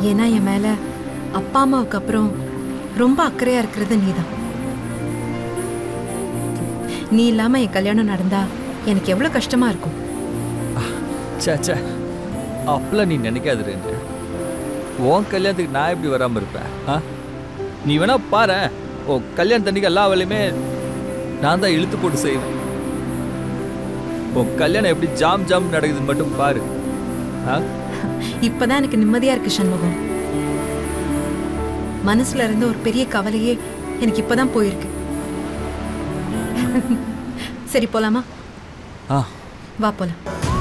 ஏன்னா என் மேல அப்பா அம்மாவுக்கு அப்புறம் ரொம்ப அக்கறையா இருக்கிறது நீதான் நீ இல்லாம என் கல்யாணம் நடந்தா எனக்கு எவ்வளவு கஷ்டமா இருக்கும் சே சே அப்பெல்லாம் நீ நினைக்காது ரெண்டு உன் கல்யாணத்துக்கு நான் எப்படி வராமல் இருப்பேன் ஆ நீ வேணா பாரு உன் கல்யாணத்தன்னைக்கு எல்லா வேலையுமே நான் தான் இழுத்து போட்டு செய்வேன் உன் கல்யாணம் எப்படி ஜாம் ஜாம் நடக்குதுன்னு மட்டும் பாரு ஆ இப்பதான் எனக்கு நிம்மதியா இருக்கு சண்முகம் மனசுல இருந்த ஒரு பெரிய கவலையே எனக்கு இப்பதான் போயிருக்கு சரி போலாமா ஆ வா போலாம்